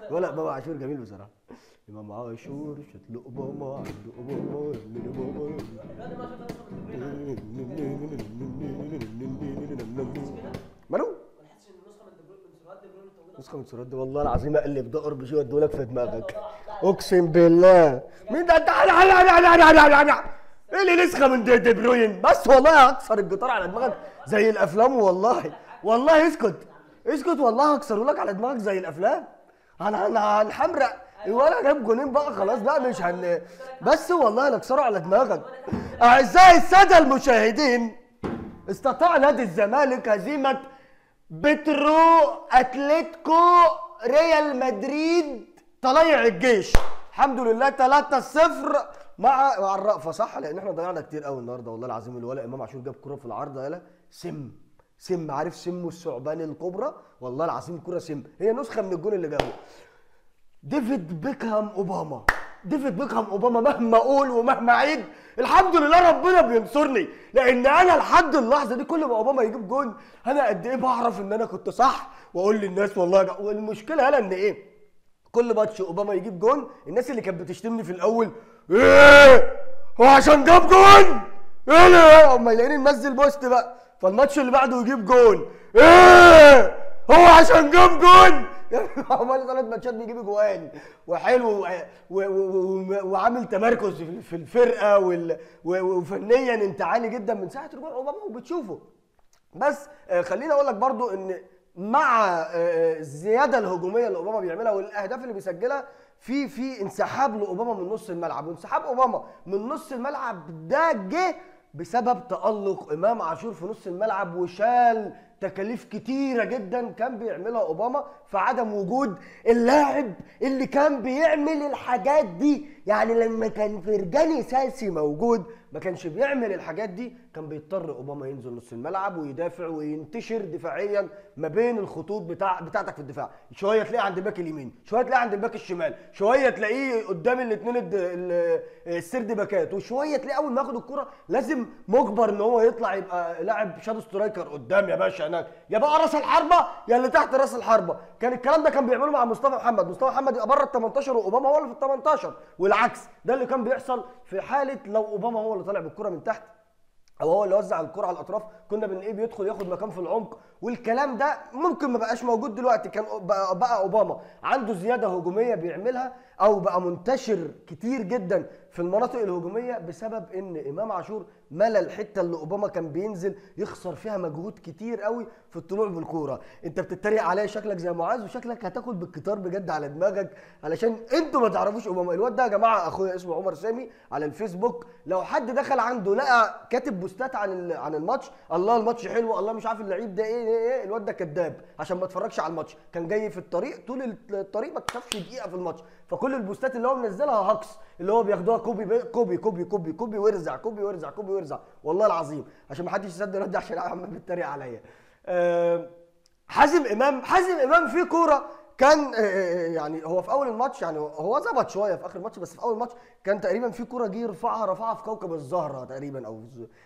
ولا امام عاشور جميل بصراحه امام عاشور شت له اوباما عنده اوباما من اوباما مالو نسخه من سراد والله العظيم اقلب ده قرب شويه ادولك في دماغك اقسم بالله مين ده تعالى تعالى تعالى تعالى تعالى ايه اللي نسخه من دي, دي بروين بس والله هكسر الجيتار على دماغك زي الافلام والله والله اسكت اسكت والله هكسره لك على دماغك زي الافلام انا انا هنحمرق ولا جاب جونين بقى خلاص بقى مش هن بس والله هنكسره على دماغك اعزائي الساده المشاهدين استطاع نادي الزمالك هزيمه بترو اتلتيكو ريال مدريد طليع الجيش الحمد لله 3-0 مع مع الرأفة صح لان احنا ضيعنا كتير قوي النهارده والله العظيم الولا امام عاشور جاب كرة في العارضه يالا سم سم عارف سم الثعبان الكبرى والله العظيم كرة سم هي نسخه من الجون اللي جابه ديفيد بيكهام اوباما ديفيد بيكهام اوباما مهما اقول ومهما اعيد الحمد لله ربنا بينصرني لان انا لحد اللحظه دي كل ما اوباما يجيب جون انا قد ايه بعرف ان انا كنت صح واقول للناس والله جا. والمشكله هلا ان ايه كل ماتش اوباما يجيب جون الناس اللي كانت بتشتمني في الاول ايه هو عشان جاب جون ايه ده هم يلاقيني منزل بوست بقى فالماتش اللي بعده يجيب جون ايه هو عشان جاب جون عمال ثلاث ماتشات بيجيب جوان وحلو و- و- و- وعامل تمركز في- في الفرقه وال- و- وفنيا انت عالي جدا من ساعه رجوع اوباما وبتشوفه بس آه، خليني اقول لك برضو ان مع آه، الزياده الهجوميه اللي اوباما بيعملها والاهداف اللي بيسجلها في في انسحاب لاوباما من نص الملعب وانسحاب اوباما من نص الملعب ده جه بسبب تألق امام عاشور في نص الملعب وشال تكاليف كتيره جدا كان بيعملها اوباما في عدم وجود اللاعب اللي كان بيعمل الحاجات دي يعني لما كان فرجاني ساسي موجود ما كانش بيعمل الحاجات دي كان بيضطر اوباما ينزل نص الملعب ويدافع وينتشر دفاعيا ما بين الخطوط بتاع بتاعتك في الدفاع شويه تلاقيه عند الباك اليمين شويه تلاقيه عند الباك الشمال شويه تلاقيه قدام الاثنين السرد باكات وشويه تلاقيه اول ما ياخد الكره لازم مجبر ان هو يطلع يبقى لاعب شادو سترايكر قدام يا باشا هناك يا بقى راس الحربه يا اللي تحت راس الحربه كان الكلام ده كان بيعمله مع مصطفى محمد مصطفى محمد يبقى بره ال 18 واوباما هو اللي في ال 18 والعكس ده اللي كان بيحصل في حاله لو اوباما هو اللي طالع بالكره من تحت او هو اللي وزع الكره على الاطراف كنا بنلاقيه بيدخل ياخد مكان في العمق والكلام ده ممكن ما بقاش موجود دلوقتي كان بقى, بقى اوباما عنده زياده هجوميه بيعملها او بقى منتشر كتير جدا في المناطق الهجوميه بسبب ان امام عاشور ملى الحته اللي اوباما كان بينزل يخسر فيها مجهود كتير قوي في الطلوع بالكوره انت بتتريق عليا شكلك زي معاذ وشكلك هتاكل بالكتار بجد على دماغك علشان انتوا ما تعرفوش اوباما الواد ده يا جماعه اخويا اسمه عمر سامي على الفيسبوك لو حد دخل عنده لقى كاتب بوستات عن ال- عن الماتش الله الماتش حلو الله مش عارف اللعيب ده ايه ايه, إيه الواد ده كذاب عشان ما اتفرجش على الماتش كان جاي في الطريق طول الطريق ما اتشافش دقيقه في الماتش فكل البوستات اللي هو منزلها هكس اللي هو بياخدوها كوبي بي- كوبي كوبي كوبي كوبي ويرزع كوبي ويرزع كوبي ويرزع والله العظيم عشان ما حدش يصدق رد عشان عمال بيتريق عليا آه، حازم امام حازم امام في كوره كان آه، آه، يعني هو في اول الماتش يعني هو ظبط شويه في اخر الماتش بس في اول الماتش كان تقريبا في كوره جه يرفعها رفعها في كوكب الزهره تقريبا او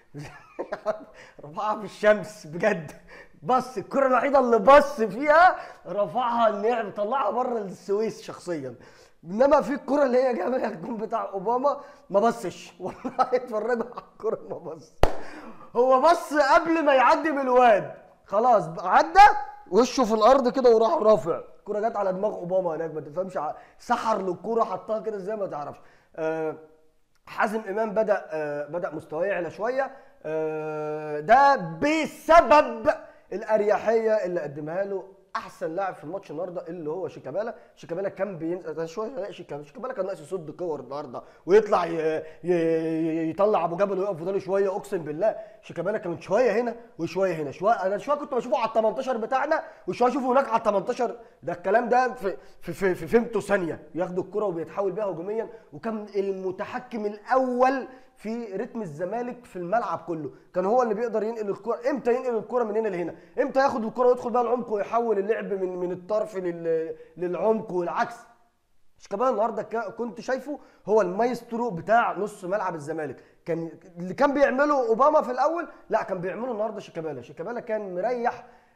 رفعها في الشمس بجد بص الكره الوحيده اللي بص فيها رفعها اللعب طلعها بره السويس شخصيا انما في الكره اللي هي جابها الجون بتاع اوباما ما بصش والله اتفرجوا على الكره ما بص هو بص قبل ما يعدي من الواد خلاص عدى وشه في الارض كده وراح رافع الكره جت على دماغ اوباما هناك ما تفهمش ع- سحر للكره حطها كده ازاي ما تعرفش آه حازم امام بدا آه بدا مستواه يعلى شويه آه ده بسبب الاريحيه اللي قدمها له احسن لاعب في الماتش النهارده اللي هو شيكابالا شيكابالا كان بينزل ده شويه لا شيكابالا شيكابالا كان ناقص يصد كور النهارده ويطلع ي... ي... ي- يطلع ابو جبل ويقف فضل شويه اقسم بالله شيكابالا كان شويه هنا وشويه هنا شويه انا شويه كنت بشوفه على ال 18 بتاعنا وشويه اشوفه هناك على ال 18 ده الكلام ده في في في, في فهمته ثانيه ياخدوا الكره وبيتحول بيها هجوميا وكان المتحكم الاول في رتم الزمالك في الملعب كله كان هو اللي بيقدر ينقل الكره امتى ينقل الكره من هنا لهنا امتى ياخد الكره ويدخل بقى العمق ويحول اللعب من من الطرف لل... للعمق والعكس شيكابالا النهارده كا- كنت شايفه هو المايسترو بتاع نص ملعب الزمالك كان اللي كان بيعمله اوباما في الاول لا كان بيعمله النهارده شيكابالا شيكابالا كان مريح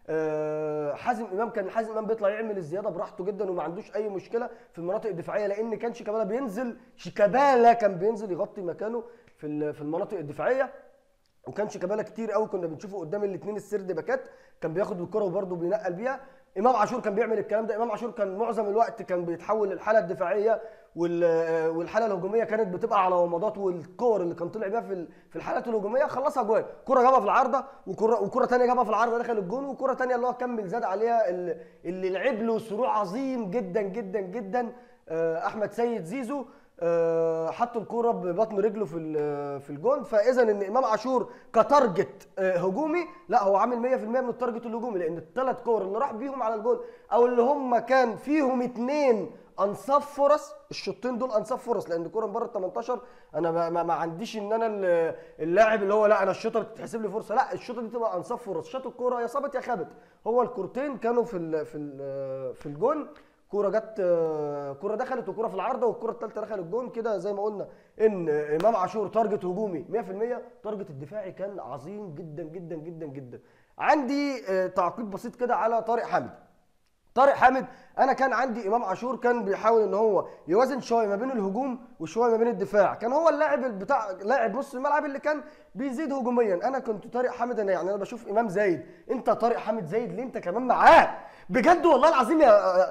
آه، حازم امام كان حازم امام بيطلع يعمل الزياده براحته جدا وما عندوش اي مشكله في المناطق الدفاعيه لان كان شيكابالا بينزل شيكابالا كان بينزل يغطي مكانه في ال- في المناطق الدفاعيه وكان شيكابالا كتير قوي كنا بنشوفه قدام الاثنين السرد باكات كان بياخد الكره وبرضه بينقل بيها امام عاشور كان بيعمل الكلام ده امام عاشور كان معظم الوقت كان بيتحول للحاله الدفاعيه وال- والحاله الهجوميه كانت بتبقى على ومضات والكور اللي كان طلع بيها في ال- في الحالات الهجوميه خلصها جوان كره جابها في العارضه وكره وكره ثانيه جابها في العارضه دخل الجون وكره ثانيه اللي هو كمل زاد عليها ال- اللي لعب له صروع عظيم جدا جدا جدا آه، احمد سيد زيزو آه، حط الكوره ببطن رجله في ال- في الجون فاذا ان امام عاشور كتارجت آه، هجومي لا هو عامل 100% من التارجت الهجومي لان الثلاث كور اللي راح بيهم على الجون او اللي هم كان فيهم اثنين انصاف فرص الشوطين دول انصاف فرص لان الكوره من بره ال 18 انا ما, ما, ما عنديش ان انا ال- اللاعب اللي هو لا انا الشوطه بتتحسب لي فرصه لا الشوطه دي تبقى انصاف فرص شاط الكوره يا صابت يا خابت هو الكورتين كانوا في ال في ال في الجون كوره جت آه، كوره دخلت وكوره في العارضه والكوره الثالثه دخلت جون كده زي ما قلنا ان امام عاشور تارجت هجومي 100% تارجت الدفاعي كان عظيم جدا جدا جدا جدا عندي آه، تعقيب بسيط كده على طارق حامد طارق حامد انا كان عندي امام عاشور كان بيحاول ان هو يوازن شويه ما بين الهجوم وشويه ما بين الدفاع كان هو اللاعب بتاع لاعب نص الملعب اللي كان بيزيد هجوميا انا كنت طارق حامد انا يعني انا بشوف امام زايد انت طارق حامد زايد ليه انت كمان معاه بجد والله العظيم يا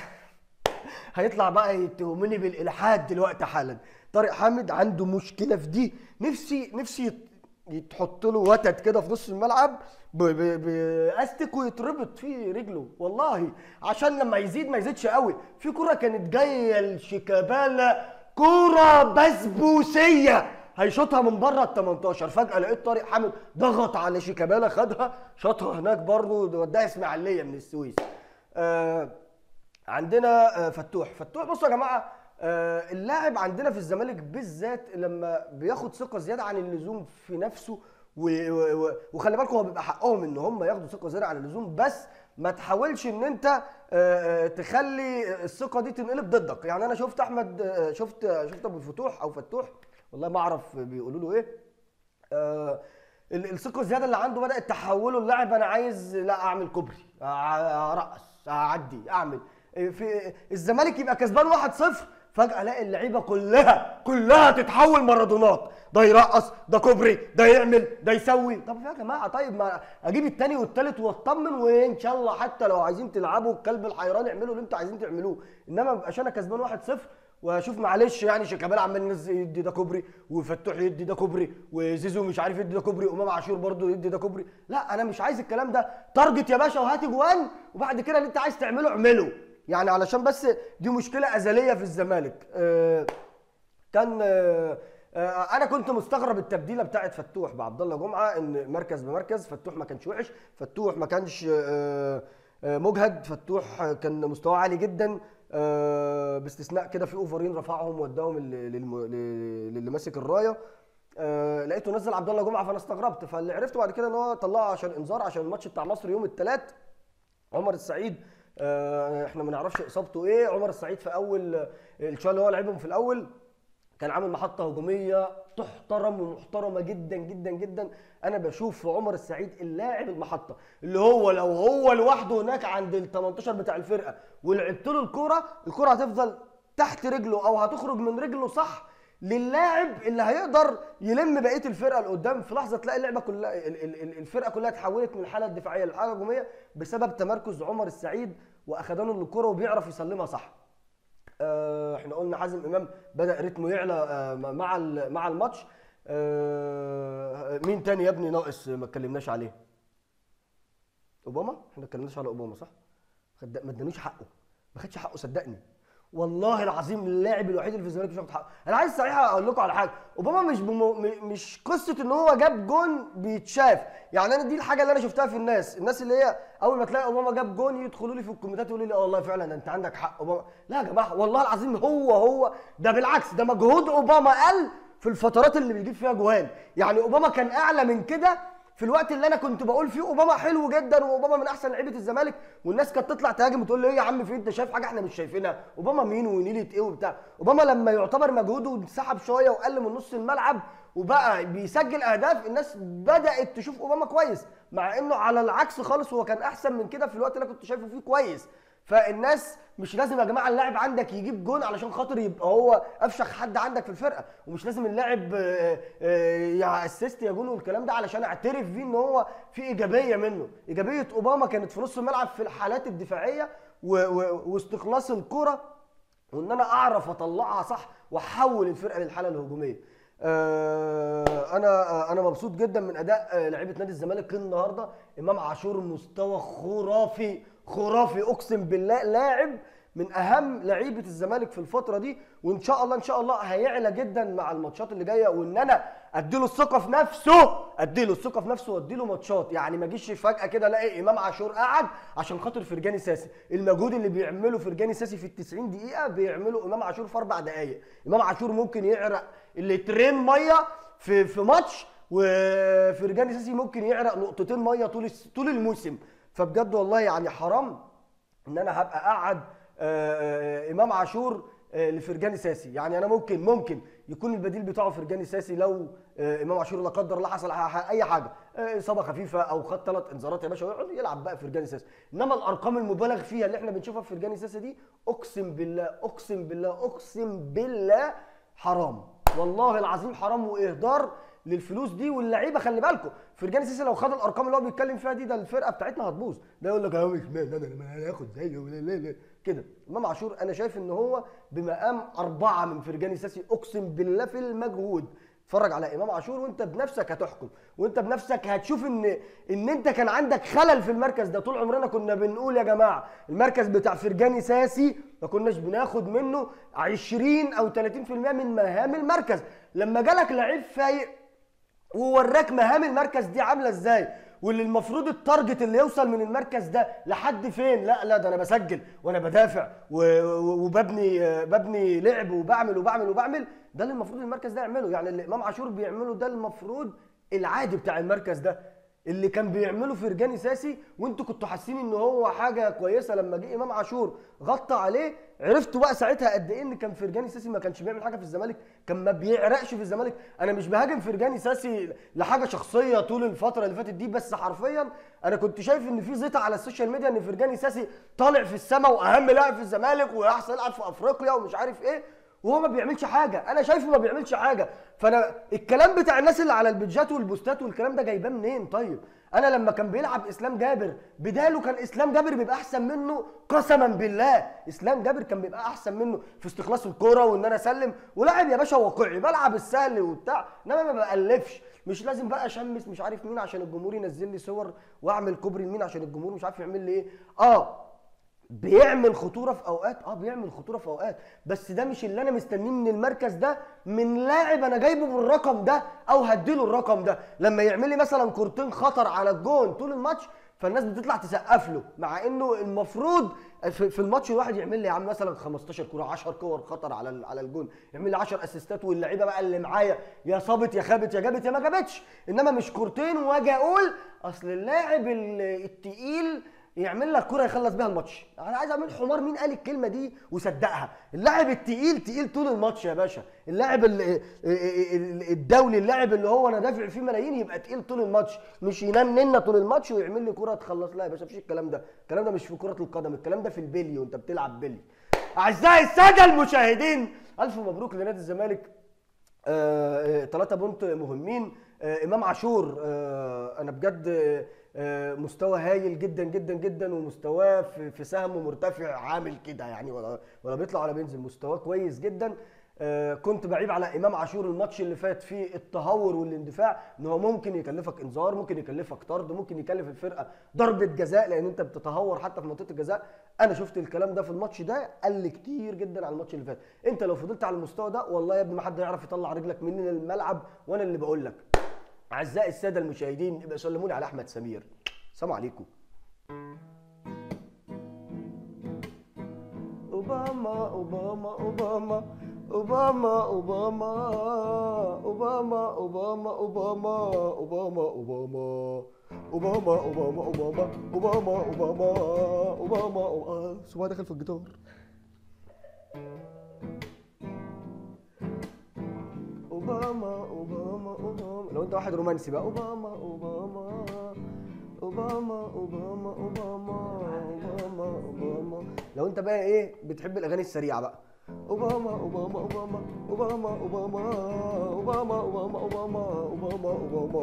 هيطلع بقى يتهمني بالالحاد دلوقتي حالا طارق حامد عنده مشكله في دي نفسي نفسي يت- يتحط له وتد كده في نص الملعب ب- ب- باستك ويتربط في رجله والله عشان لما يزيد ما يزيدش قوي في كره كانت جايه لشيكابالا كره بسبوسيه هيشوطها من بره ال 18 فجاه لقيت طارق حامد ضغط على شيكابالا خدها شاطها هناك برضه وداها اسماعيليه من السويس آه عندنا آه، فتوح فتوح بصوا يا جماعه آه، اللاعب عندنا في الزمالك بالذات لما بياخد ثقه زياده عن اللزوم في نفسه و- و- و- وخلي بالكم هو بيبقى حقهم ان هم ياخدوا ثقه زياده عن اللزوم بس ما تحاولش ان انت آه، آه، تخلي الثقه دي تنقلب ضدك يعني انا شفت احمد آه، شفت شفت ابو الفتوح او فتوح والله ما اعرف بيقولوا له ايه آه، ال- الثقه الزياده اللي عنده بدات تحوله اللاعب انا عايز لا اعمل كوبري أع- ارقص اعدي اعمل إيه، في الزمالك يبقى كسبان 1-0 فجاه الاقي اللعيبه كلها كلها تتحول مارادونات ده يرقص ده كوبري ده يعمل ده يسوي طب يا جماعه طيب ما اجيب التاني والتالت واطمن وان شاء الله حتى لو عايزين تلعبوا الكلب الحيران اعملوا اللي انتوا عايزين تعملوه انما ما ابقاش انا كسبان 1-0 واشوف معلش يعني شيكابالا عمال ينزل يدي ده كوبري وفتوح يدي ده كوبري وزيزو مش عارف يدي ده كوبري وامام عاشور برضه يدي ده كوبري لا انا مش عايز الكلام ده تارجت يا باشا وهات جوان وبعد كده اللي انت عايز تعمله اعمله يعني علشان بس دي مشكله ازليه في الزمالك آه كان آه، آه، انا كنت مستغرب التبديله بتاعت فتوح بعبد الله جمعه ان مركز بمركز فتوح ما كانش وحش فتوح ما كانش آه، آه، مجهد فتوح كان مستواه عالي جدا آه، باستثناء كده في اوفرين رفعهم وداهم لل- للم- لل- للي ماسك الرايه آه، لقيته نزل عبد الله جمعه فانا استغربت فاللي عرفته بعد كده ان هو طلعه عشان انذار عشان الماتش بتاع مصر يوم الثلاث عمر السعيد آه، احنا ما نعرفش اصابته ايه عمر السعيد في اول الشويه اللي هو لعبهم في الاول كان عامل محطه هجوميه تحترم ومحترمه جدا جدا جدا انا بشوف في عمر السعيد اللاعب المحطه اللي هو لو هو لوحده هناك عند ال 18 بتاع الفرقه ولعبت له الكوره الكوره هتفضل تحت رجله او هتخرج من رجله صح للاعب اللي هيقدر يلم بقيه الفرقه اللي قدام في لحظه تلاقي اللعبه كلها ال- ال- ال- الفرقه كلها اتحولت من الحاله الدفاعيه للحاله الهجوميه بسبب تمركز عمر السعيد واخدانه للكره وبيعرف يسلمها صح آه، احنا قلنا حازم امام بدا رتمه يعلى آه، مع ال- مع الماتش آه، مين تاني يا ابني ناقص ما اتكلمناش عليه اوباما احنا ما اتكلمناش على اوباما صح خد- ما ادانوش حقه ما خدش حقه صدقني والله العظيم اللاعب الوحيد اللي في الزمالك مش واخد حقه انا عايز صحيح اقول لكم على حاجه اوباما مش بمو... م- مش قصه ان هو جاب جون بيتشاف يعني انا دي الحاجه اللي انا شفتها في الناس الناس اللي هي اول ما تلاقي اوباما جاب جون يدخلوا لي في الكومنتات يقولوا لي اه والله فعلا ده انت عندك حق اوباما لا يا جماعه والله العظيم هو هو ده بالعكس ده مجهود اوباما قل في الفترات اللي بيجيب فيها جوان يعني اوباما كان اعلى من كده في الوقت اللي انا كنت بقول فيه اوباما حلو جدا واوباما من احسن لعيبه الزمالك والناس كانت تطلع تهاجم وتقول لي ايه يا عم في انت شايف حاجه احنا مش شايفينها اوباما مين ونيله ايه وبتاع اوباما لما يعتبر مجهوده انسحب شويه وقل من نص الملعب وبقى بيسجل اهداف الناس بدات تشوف اوباما كويس مع انه على العكس خالص هو كان احسن من كده في الوقت اللي أنا كنت شايفه فيه كويس فالناس مش لازم يا جماعه اللاعب عندك يجيب جون علشان خاطر يبقى هو افشخ حد عندك في الفرقه ومش لازم اللاعب آه، آه، يا اسيست يا جون والكلام ده علشان اعترف بيه ان هو في ايجابيه منه ايجابيه اوباما كانت في نص الملعب في الحالات الدفاعيه و- و- واستخلاص الكره وان انا اعرف اطلعها صح واحول الفرقه للحاله الهجوميه آه، انا آه، انا مبسوط جدا من اداء آه، لعيبه نادي الزمالك النهارده امام عاشور مستوى خرافي خرافي اقسم بالله لاعب من اهم لعيبه الزمالك في الفتره دي وان شاء الله ان شاء الله هيعلى جدا مع الماتشات اللي جايه وان انا اديله الثقه في نفسه اديله الثقه في نفسه واديله ماتشات يعني ما اجيش فجاه كده الاقي امام عاشور قعد عشان خاطر فرجاني ساسي المجهود اللي بيعمله فرجاني ساسي في ال 90 دقيقه بيعمله امام عاشور في اربع دقائق امام عاشور ممكن يعرق لترين ميه في في ماتش وفرجاني ساسي ممكن يعرق نقطتين ميه طول الس- طول الموسم فبجد والله يعني حرام ان انا هبقى قاعد آه، آه، امام عاشور آه، لفرجاني ساسي يعني انا ممكن ممكن يكون البديل بتاعه فرجاني ساسي لو آه، امام عاشور لا قدر الله حصل ح- ح- اي حاجه آه، اصابه خفيفه او خد ثلاث انذارات يا باشا ويقعد يلعب بقى فرجاني ساسي انما الارقام المبالغ فيها اللي احنا بنشوفها في فرجاني ساسي دي اقسم بالله اقسم بالله اقسم بالله حرام والله العظيم حرام واهدار للفلوس دي واللعيبه خلي بالكم فرجاني سيسي لو خد الارقام اللي هو بيتكلم فيها دي ده الفرقه بتاعتنا هتبوظ ده يقول لك اهو مش مان انا ما هاخد زيه ولا لا لا كده امام عاشور انا شايف ان هو بمقام اربعه من فرجاني ساسي اقسم بالله في المجهود اتفرج على امام عاشور وانت بنفسك هتحكم وانت بنفسك هتشوف ان ان انت كان عندك خلل في المركز ده طول عمرنا كنا بنقول يا جماعه المركز بتاع فرجاني ساسي ما كناش بناخد منه 20 او 30% من مهام المركز لما جالك لعيب فايق ووراك مهام المركز دي عامله ازاي واللي المفروض التارجت اللي يوصل من المركز ده لحد فين لا لا ده انا بسجل وانا بدافع و- و- وببني آه، ببني لعب وبعمل وبعمل وبعمل ده اللي المفروض المركز ده يعمله يعني اللي امام عاشور بيعمله ده المفروض العادي بتاع المركز ده اللي كان بيعمله فرجاني ساسي وانتوا كنتوا حاسين ان هو حاجه كويسه لما جه امام عاشور غطى عليه عرفتوا بقى ساعتها قد ايه ان كان فرجاني ساسي ما كانش بيعمل حاجه في الزمالك كان ما بيعرقش في الزمالك انا مش بهاجم فرجاني ساسي لحاجه شخصيه طول الفتره اللي فاتت دي بس حرفيا انا كنت شايف ان في زيطه على السوشيال ميديا ان فرجاني ساسي طالع في السماء واهم لاعب في الزمالك واحسن لاعب في افريقيا ومش عارف ايه وهو ما بيعملش حاجه انا شايفه ما بيعملش حاجه فانا الكلام بتاع الناس اللي على البيدجات والبوستات والكلام ده جايباه منين طيب انا لما كان بيلعب اسلام جابر بداله كان اسلام جابر بيبقى احسن منه قسما بالله اسلام جابر كان بيبقى احسن منه في استخلاص الكوره وان انا اسلم ولاعب يا باشا واقعي بلعب السهل وبتاع انما ما بألفش مش لازم بقى اشمس مش عارف مين عشان الجمهور ينزل لي صور واعمل كوبري لمين عشان الجمهور مش عارف يعمل لي ايه اه بيعمل خطوره في اوقات اه بيعمل خطوره في اوقات بس ده مش اللي انا مستنيه من المركز ده من لاعب انا جايبه بالرقم ده او هديله الرقم ده لما يعمل لي مثلا كورتين خطر على الجون طول الماتش فالناس بتطلع تسقف له مع انه المفروض في, في الماتش الواحد يعمل لي يا عم مثلا 15 كوره 10 كور خطر على ال- على الجون يعمل لي 10 اسيستات واللعيبه بقى اللي معايا يا صابت يا خابت يا جابت يا ما جابتش انما مش كورتين واجي اقول اصل اللاعب ال- التقيل يعمل لك كوره يخلص بيها الماتش انا عايز اعمل حمار مين قال الكلمه دي وصدقها اللاعب التقيل تقيل طول الماتش يا باشا اللاعب ال- ال- ال- الدولي اللاعب اللي هو انا دافع فيه ملايين يبقى تقيل طول الماتش مش ينننا طول الماتش ويعمل لي كوره تخلص لا يا باشا مفيش الكلام ده الكلام ده مش في كره القدم الكلام ده في البلي وانت بتلعب بلي اعزائي الساده المشاهدين الف مبروك لنادي الزمالك ثلاثة بونت مهمين آه، امام عاشور آه، انا بجد آه، آه، مستوى هايل جدا جدا جدا ومستواه في في سهمه مرتفع عامل كده يعني ولا ولا بيطلع ولا بينزل مستواه كويس جدا آه، كنت بعيب على امام عاشور الماتش اللي فات في التهور والاندفاع ان هو ممكن يكلفك انذار ممكن يكلفك طرد ممكن يكلف الفرقه ضربه جزاء لان انت بتتهور حتى في منطقه الجزاء انا شفت الكلام ده في الماتش ده قل كتير جدا على الماتش اللي فات انت لو فضلت على المستوى ده والله يا ابني ما حد هيعرف يطلع رجلك من الملعب وانا اللي بقول لك اعزائي الساده المشاهدين يبقى سلموني على احمد سمير السلام عليكم اوباما اوباما اوباما اوباما اوباما اوباما اوباما اوباما اوباما اوباما اوباما اوباما اوباما اوباما اوباما اوباما اوباما سواء داخل في الجيتار اوباما اوباما اوباما لو انت واحد رومانسي بقى اوباما اوباما اوباما اوباما اوباما اوباما اوباما لو انت بقى ايه بتحب الاغاني السريعه بقى اوباما اوباما اوباما اوباما اوباما اوباما اوباما اوباما اوباما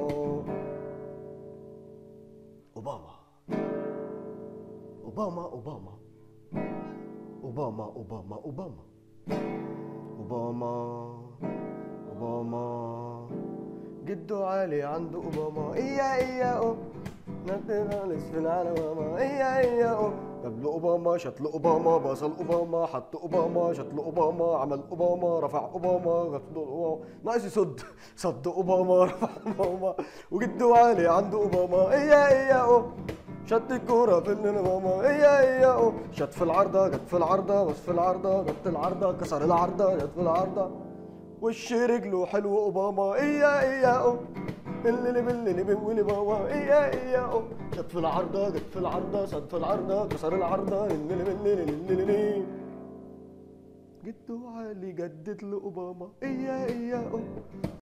اوباما اوباما اوباما اوباما اوباما اوباما اوباما اوباما اوباما جدو علي عنده اوباما ايا ايا او نحن خالص في العالم ماما ايا ايا او جاب له اوباما شات له اوباما بصل اوباما حط اوباما شات له اوباما عمل اوباما رفع اوباما جاب له اوباما ناقص يصد صد اوباما رفع اوباما وجدو علي عنده اوباما ايا ايا او شد الكورة في الليل ماما ايا ايا او شت في العارضة جت في العارضة بس في العارضة جت العارضة كسر العارضة جت في العارضة وش رجله حلو اوباما ايا ايا او اللي باللي بيولي بابا ايا ايا او جت في العارضة جت في العارضة صد في العارضة كسر العارضة اللي باللي اللي جدو علي جدد له اوباما ايا ايا او